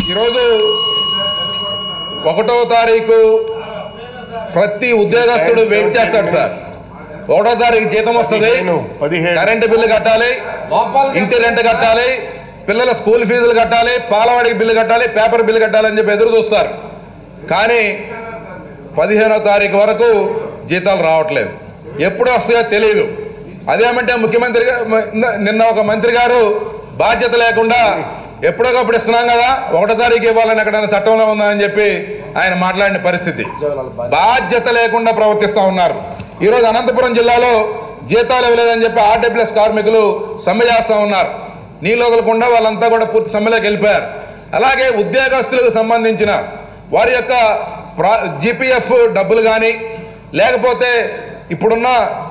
ఈరోజు ఒకటో తారీఖు ప్రతి ఉద్యోగస్తుడు వెయిట్ చేస్తాడు సార్ ఒకటో తారీఖు జీతం వస్తుంది పదిహేను, పదిహేడు. కరెంటు బిల్లు కట్టాలి ఇంటి రెంట్ కట్టాలి పిల్లల స్కూల్ ఫీజులు కట్టాలి పాలవాడికి బిల్లు కట్టాలి పేపర్ బిల్లు కట్టాలి అని చెప్పి ఎదురు చూస్తారు కానీ పదిహేనో తారీఖు వరకు జీతాలు రావట్లేదు ఎప్పుడు వస్తాయో తెలియదు అదేమంటే ముఖ్యమంత్రి గా- మ- నిన్న ఒక మంత్రి గారు బాధ్యత లేకుండా ఎప్పుడోకప్పుడు ఇస్తున్నాం కదా ఒకటో తారీఖు ఇవ్వాలని ఎక్కడైనా చట్టంలో ఉందా అని చెప్పి ఆయన మాట్లాడిన పరిస్థితి బాధ్యత లేకుండా ప్రవర్తిస్తూ ఉన్నారు ఈరోజు అనంతపురం జిల్లాలో జీతాలు ఇవ్వలేదని చెప్పి ఆర్డబ్ల్యూఎస్ కార్మికులు సమ్మె చేస్తూ ఉన్నారు నీళ్ళు వదలకుండా వాళ్ళంతా కూడా పూర్తి సమ్మెలోకి వెళ్ళిపోయారు అలాగే ఉద్యోగస్తులకు సంబంధించిన వారి యొక్క ప్రా జీపీఎఫ్ డబ్బులు కానీ లేకపోతే ఇప్పుడున్న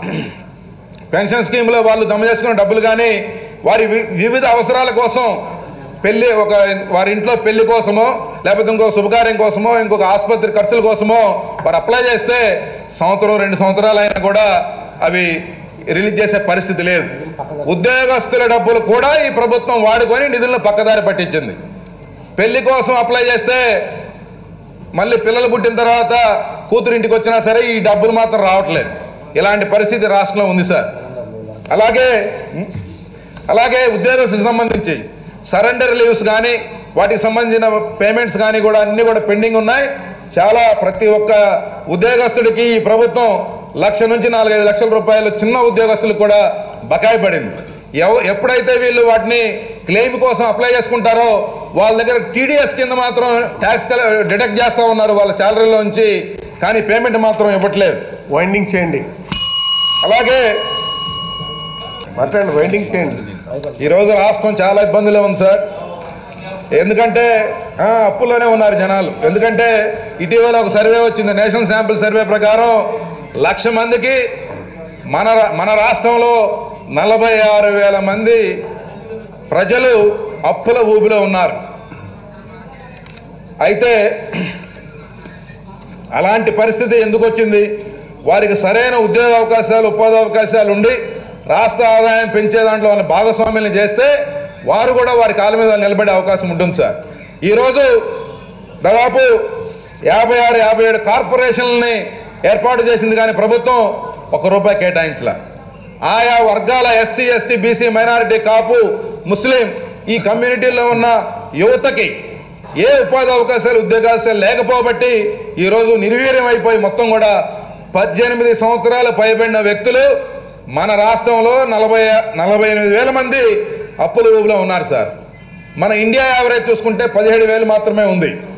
పెన్షన్ స్కీమ్లో వాళ్ళు జమ చేసుకున్న డబ్బులు కానీ వారి వి- వివిధ అవసరాల కోసం పెళ్లి ఒక వారి ఇంట్లో పెళ్లి కోసమో లేకపోతే ఇంకో శుభకార్యం కోసమో ఇంకొక ఆసుపత్రి ఖర్చుల కోసమో వారు అప్లై చేస్తే సంవత్సరం రెండు సంవత్సరాలు అయినా కూడా అవి రిలీజ్ చేసే పరిస్థితి లేదు ఉద్యోగస్తుల డబ్బులు కూడా ఈ ప్రభుత్వం వాడుకొని నిధులను పక్కదారి పట్టించింది పెళ్లి కోసం అప్లై చేస్తే మళ్ళీ పిల్లలు పుట్టిన తర్వాత కూతురు ఇంటికి వచ్చినా సరే ఈ డబ్బులు మాత్రం రావట్లేదు ఇలాంటి పరిస్థితి రాష్ట్రంలో ఉంది సార్ అలాగే అలాగే ఉద్యోగస్తులకు సంబంధించి సరెండర్ లీవ్స్ కానీ వాటికి సంబంధించిన పేమెంట్స్ కానీ కూడా అన్నీ కూడా పెండింగ్ ఉన్నాయి చాలా ప్రతి ఒక్క ఉద్యోగస్తుడికి ఈ ప్రభుత్వం లక్ష నుంచి నాలుగైదు లక్షల రూపాయలు చిన్న ఉద్యోగస్తులకు కూడా బకాయి పడింది ఎవ ఎప్పుడైతే వీళ్ళు వాటిని క్లెయిమ్ కోసం అప్లై చేసుకుంటారో వాళ్ళ దగ్గర టీడీఎస్ కింద మాత్రం ట్యాక్స్ డిడక్ట్ చేస్తూ ఉన్నారు వాళ్ళ శాలరీలోంచి కానీ పేమెంట్ మాత్రం ఇవ్వట్లేదు వైండింగ్ చేయండి అలాగే మాట్లాడండి వైండింగ్ చేయండి ఈరోజు రాష్ట్రం చాలా ఇబ్బందులే ఉంది సార్ ఎందుకంటే ఆ, అప్పుల్లోనే ఉన్నారు జనాలు ఎందుకంటే ఇటీవల ఒక సర్వే వచ్చింది నేషనల్ శాంపిల్ సర్వే ప్రకారం లక్ష మందికి మన రా- మన రాష్ట్రంలో నలభై ఆరు వేల మంది ప్రజలు అప్పుల ఊబిలో ఉన్నారు అయితే అలాంటి పరిస్థితి ఎందుకు వచ్చింది వారికి సరైన ఉద్యోగ అవకాశాలు ఉపాధి అవకాశాలు ఉండి రాష్ట్ర ఆదాయం పెంచే దాంట్లో వాళ్ళని భాగస్వామ్యం చేస్తే వారు కూడా వారి కాళ్ళ మీద నిలబడే అవకాశం ఉంటుంది సార్ ఈరోజు దాదాపు యాభై ఆరు యాభై ఏడు కార్పొరేషన్లని ఏర్పాటు చేసింది కానీ ప్రభుత్వం ఒక రూపాయి కేటాయించలే ఆయా వర్గాల SC ST BC minority Kapu Muslim ఈ కమ్యూనిటీలో ఉన్న యువతకి ఏ ఉపాధి అవకాశాలు ఉద్యోగాలు లేకపోబట్టి ఈరోజు నిర్వీర్యం అయిపోయి మొత్తం కూడా పద్దెనిమిది సంవత్సరాలు పైబడిన వ్యక్తులు మన రాష్ట్రంలో నలభై నలభై ఎనిమిది వేల మంది అప్పుల ఊబిలో ఉన్నారు సార్ మన ఇండియా యావరేజ్ చూసుకుంటే పదిహేడు వేలు మాత్రమే ఉంది